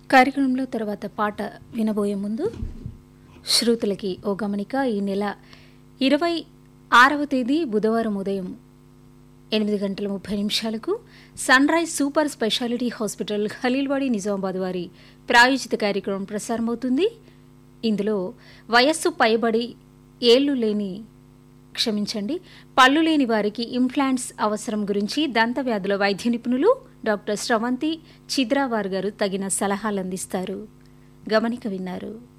కార్యక్రమంలో తర్వాత పాట వినబోయే ముందు శ్రోతలకి ఓ గమనిక ఈ నెల ఇరవై ఆరవ తేదీ బుధవారం ఉదయం ఎనిమిది గంటల ముప్పై నిమిషాలకు sunrise super speciality hospital Khaleelwadi Nizamabad వారి ప్రాయోజిత కార్యక్రమం ప్రసారమవుతుంది ఇందులో వయస్సు పైబడి ఏళ్లు లేని క్షమించండి పళ్ళు లేని వారికి ఇంప్లాంట్స్ అవసరం గురించి దంత వ్యాధుల వైద్య నిపుణులు డాక్టర్ శ్రవంతి చిద్రావార్ గారు తగిన సలహాలు అందిస్తారు గమనిక విన్నారు